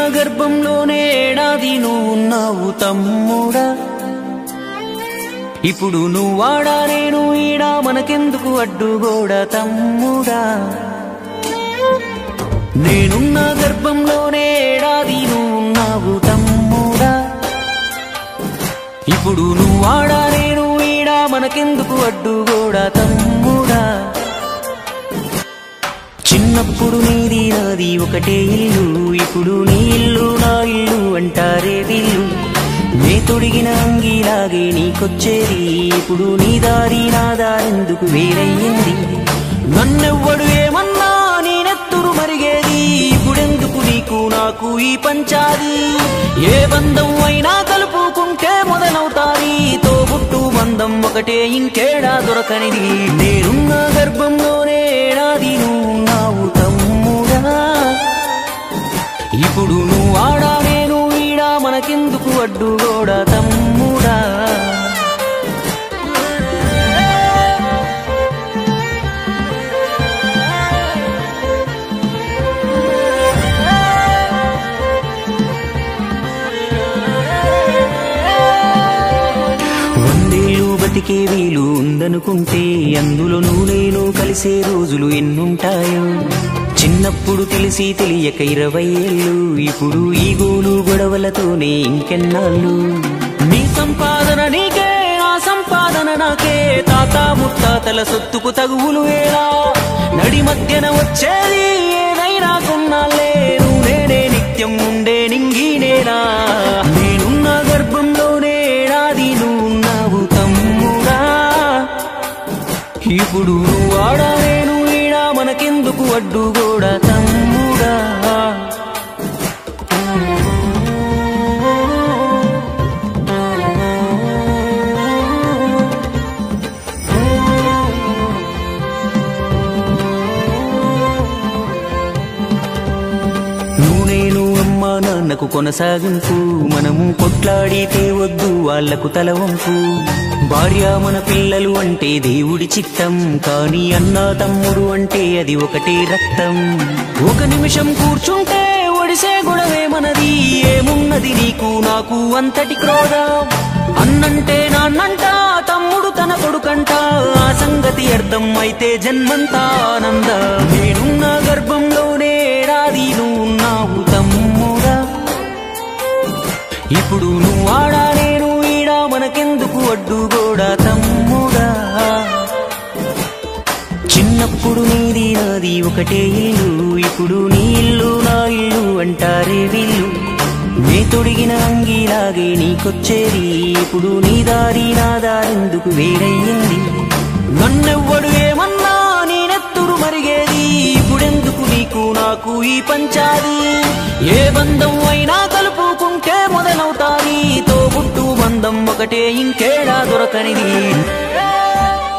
గర్భంలోనే ఏడాది నువ్వు ఉన్నావు తమ్ముడా ఇప్పుడు నువ్వాడా నేను ఈడా మనకెందుకు అడ్డుగోడ తమ్ముడా నేనున్న గర్భంలోనే ఏడాది నువ్వు ఉన్నావు తమ్ముడా ఇప్పుడు నువ్వాడా నేను ఈడా మనకెందుకు అడ్డుగోడ తమ్ముడా చిన్నప్పుడు నీది నాది ఒకటే ఇల్లు ఇప్పుడు నీ ఇల్లు నా ఇల్లు అంటారే వీళ్ళు నే తొడిగిన అంగీలాగే నీకొచ్చేది ఇప్పుడు నీ దారి నా దారెందుకు వేరయ్యింది నన్నెవ్వడు ఏమన్నా నేనెత్తురు మరిగేది ఇప్పుడెందుకు నీకు నాకు ఈ పంచాది ఏ బంధం అయినా కలుపుకుంటే మొదలవుతాది తోబుట్టు బంధం ఒకటే ఇంకేడా దొరకనిది నేనున్న గర్భంలోనే ఏడాది నువ్వు ఉన్నావు తమ్ముడా ఇప్పుడు నువ్వు ఆడా నేను ఈడా మనకెందుకు అడ్డుగోడా తమ్ముడా వందేళ్ళు బతికే వీలు ఉందనుకుంటే అందులో నేను కలిసే రోజులు ఎన్నుంటాయో చిన్నప్పుడు తెలిసి తెలియక ఇరవై ఏళ్ళు ఇప్పుడు ఈ గోలు గొడవలతోనే ఇంకెన్నాళ్ళు నీ సంపాదన నీకే ఆ సంపాదన నాకే తాత ముత్తాతల సొత్తుకు తగువులు వేళ నడి మధ్యన వచ్చేది ఏదైనా కొన్నాళ్ళే నువ్వు నేనే నిత్యం ఉండే నింగినేనా నేనున్న గర్భంలోనే ఏడాది నువ్వు ఉన్నావు తమ్ముడా ఇప్పుడు నువ్వు ఆడా నేను ఈడా మనకెందుకు అడ్డుగోడా తమ్ముడా నువ్వు నేను అమ్మ నాన్నకు కొనసాగింపు మనము కొట్లాడితే వద్దు వాళ్లకు తల వంపు భార్య మన పిల్లలు అంటే దేవుడి చిత్తం కానీ అన్న తమ్ముడు అంటే అది ఒకటే రక్తం ఒక నిమిషం కూర్చుంటే ఒడిసే గొడవే మనది ఏమున్నది నీకు నాకు అంతటి క్రోధం అన్నంటే నాన్నంట తమ్ముడు తన కొడుకంట ఆ సంగతి అర్థం అయితే జన్మంతా ఆనంద నేనున్న గర్భంలోనే ఏడాది నువ్వు ఉన్నావు తమ్ముడా ఇప్పుడు నువ్వు ఆడా నేను ఈడా మనకెందుకు అడ్డుగోడా తమ్ముడా చిన్నప్పుడు నీది నాది ఒకటే ఇల్లు ఇప్పుడు నీ ఇల్లు నా ఇల్లు అంటారే వీళ్ళు నే తొడిగిన అంగీలాగే నీకొచ్చేది ఇప్పుడు నీ దారి నా దారెందుకు వేరయ్యింది నన్నెవ్వడు ఏమన్నా నేనెత్తురు మరిగేది ఇప్పుడెందుకు నీకు నాకు ఈ పంచాది ఏ బంధం అయినా కలుపుకుంటే మొదలవుతాది తోబుట్టు బంధం ఒకటే ఇంకేడా దొరకనిది